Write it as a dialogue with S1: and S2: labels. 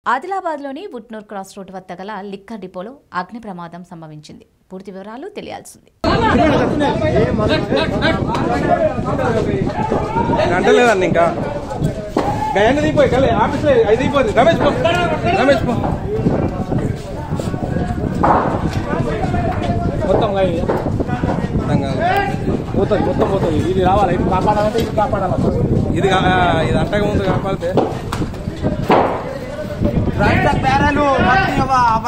S1: ఆదిలాబాద్లోని Utnoor cross road వద్ద గల liquor డిపోలో అగ్ని ప్రమాదం సంభవించింది పూర్తి వివరాలు తెలియాల్సింది
S2: గంట లేదండి ఇంకా గయంగా దిగిపోయి కలే ఆఫీస్లో అది దిగిపోతుంది రమేష్ పో రమేష్ పో
S3: మొత్తం గా ఇది.
S2: అర్థం కాదు.
S3: పోతుంది మొత్తం పోతుంది ఇది రావాలి ఇది కాపాడాలంటే ఇది కాపాడాలి
S2: ఇది కా- ఇది అంటక ముందు కాపాడితే